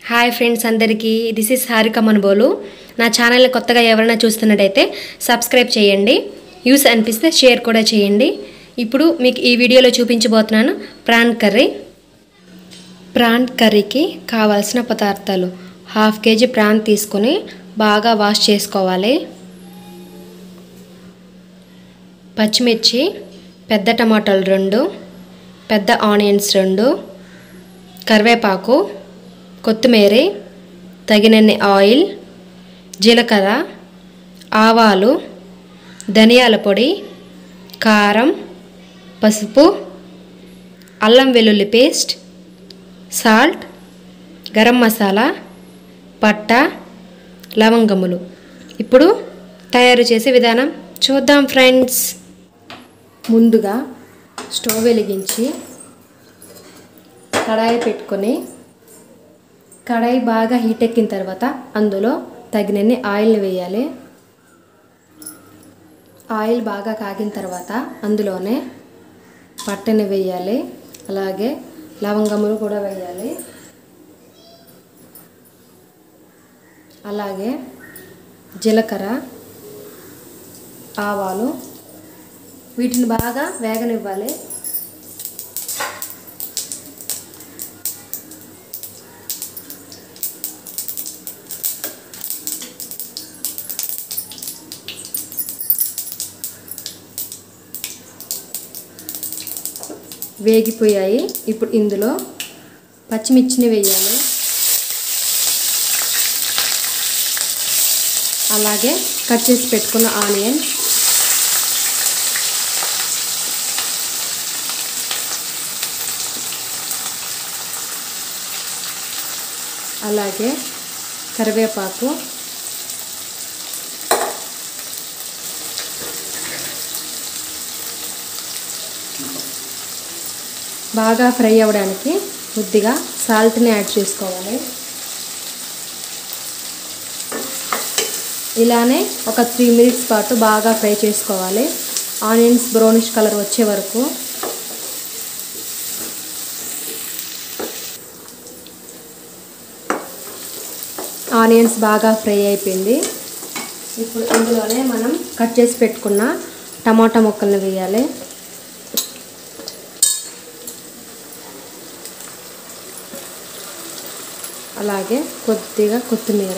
hi friends అందరికీ this is Harika Manubolu నా ఛానల్ని కొత్తగా ఎవరైనా చూస్తున్నట్టయితే సబ్స్క్రైబ్ చేయండి యూస్ అనిపిస్తే షేర్ కూడా చేయండి ఇప్పుడు మీకు ఈ వీడియోలో చూపించబోతున్నాను ప్రాన్ కర్రీ ప్రాన్ కర్రీకి కావాల్సిన పదార్థాలు హాఫ్ కేజీ ప్రాన్ తీసుకొని బాగా వాష్ చేసుకోవాలి పచ్చిమిర్చి పెద్ద టమాటాలు రెండు పెద్ద ఆనియన్స్ రెండు కరివేపాకు కొత్తిమీర తగినన్ని ఆయిల్ జీలకర్ర ఆవాలు ధనియాల పొడి కారం పసుపు అల్లం వెల్లుల్లి పేస్ట్ సాల్ట్ గరం మసాలా పట్ట లవంగములు ఇప్పుడు తయారు చేసే విధానం చూద్దాం ఫ్రెండ్స్ ముందుగా స్టవ్ వెలిగించి కడాయి పెట్టుకొని కడాయి బాగా హీట్ ఎక్కిన తర్వాత అందులో తగినన్ని ఆయిల్ని వేయాలి ఆయిల్ బాగా కాగిన తర్వాత అందులోనే పట్టని వేయాలి అలాగే లవంగములు కూడా వేయాలి అలాగే జీలకర్ర ఆవాలు వీటిని బాగా వేగనివ్వాలి వేగిపోయాయి ఇప్పుడు ఇందులో పచ్చిమిర్చిని వేయాలి అలాగే కట్ చేసి పెట్టుకున్న ఆనియన్ అలాగే కరివేపాకు బాగా ఫ్రై అవ్వడానికి కొద్దిగా సాల్ట్ని యాడ్ చేసుకోవాలి ఇలానే ఒక త్రీ మినిట్స్ పాటు బాగా ఫ్రై చేసుకోవాలి ఆనియన్స్ బ్రౌనిష్ కలర్ వచ్చే వరకు ఆనియన్స్ బాగా ఫ్రై అయిపోయింది ఇప్పుడు ఇందులోనే మనం కట్ చేసి పెట్టుకున్న టమాటా ముక్కల్ని వేయాలి అలాగే కొద్దిగా కొత్తిమీర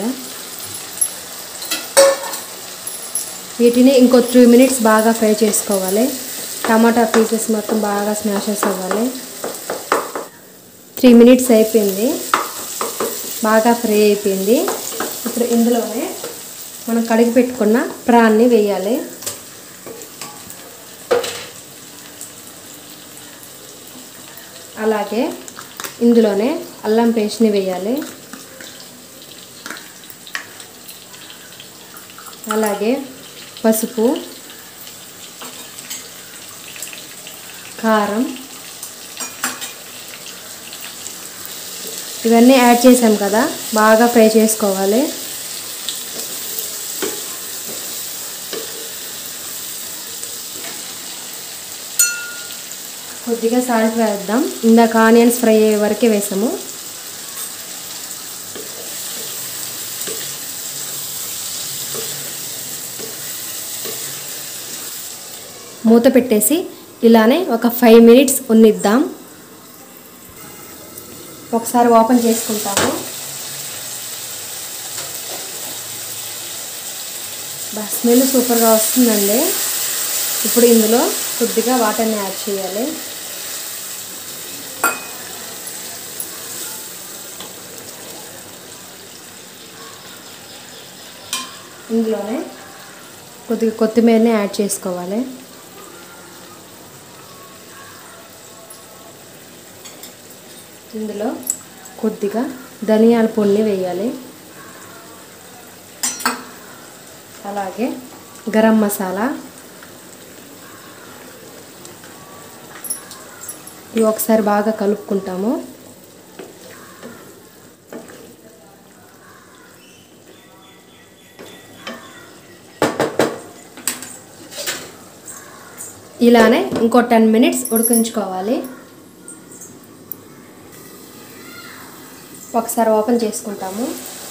వీటిని ఇంకో త్రీ మినిట్స్ బాగా ఫ్రై చేసుకోవాలి టమాటా పీసెస్ మొత్తం బాగా స్మాషెస్ అవ్వాలి త్రీ మినిట్స్ అయిపోయింది బాగా ఫ్రై అయిపోయింది ఇప్పుడు ఇందులోనే మనం కడిగి పెట్టుకున్న ప్రాన్ని వేయాలి అలాగే ఇందులోనే అల్లం పేస్ట్ని వేయాలి అలాగే పసుపు కారం ఇవన్నీ యాడ్ చేసాం కదా బాగా ఫ్రై చేసుకోవాలి కొద్దిగా సాల్ట్ వేద్దాం ఇందాక ఆనియన్స్ ఫ్రై అయ్యే వరకే వేసాము మూత పెట్టేసి ఇలానే ఒక ఫైవ్ మినిట్స్ ఉన్నిద్దాం ఒకసారి ఓపెన్ చేసుకుంటాము బా స్మెల్ సూపర్గా వస్తుందండి ఇప్పుడు ఇందులో కొద్దిగా వాటర్ని యాడ్ చేయాలి ఇందులోనే కొద్దిగా కొత్తిమీరని యాడ్ చేసుకోవాలి ఇందులో కొద్దిగా ధనియాల పొడిని వేయాలి అలాగే గరం మసాలా ఇవి ఒకసారి బాగా కలుపుకుంటాము ఇలానే ఇంకో టెన్ మినిట్స్ ఉడికించుకోవాలి ఒకసారి ఓపెన్ చేసుకుంటాము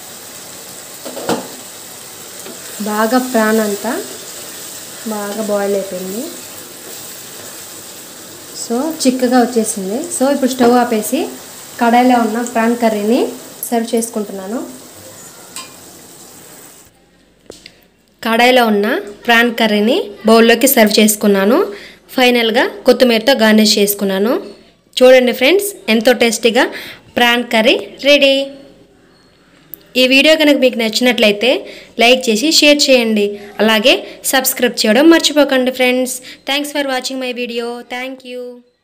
బాగా ప్రాన్ అంతా బాగా బాయిల్ అయిపోయింది సో చిక్కగా వచ్చేసింది సో ఇప్పుడు స్టవ్ ఆపేసి కడాయిలో ఉన్న ప్రాన్ కర్రీని సర్వ్ చేసుకుంటున్నాను కడాయిలో ఉన్న ప్రాన్ కర్రీని బౌల్లోకి సర్వ్ చేసుకున్నాను ఫైనల్గా కొత్తిమీరతో గార్నిష్ చేసుకున్నాను చూడండి ఫ్రెండ్స్ ఎంతో టేస్టీగా ప్రాన్ కర్రీ రెడీ ఈ వీడియో కనుక మీకు నచ్చినట్లయితే లైక్ చేసి షేర్ చేయండి అలాగే సబ్స్క్రైబ్ చేయడం మర్చిపోకండి friends thanks for watching my video thank you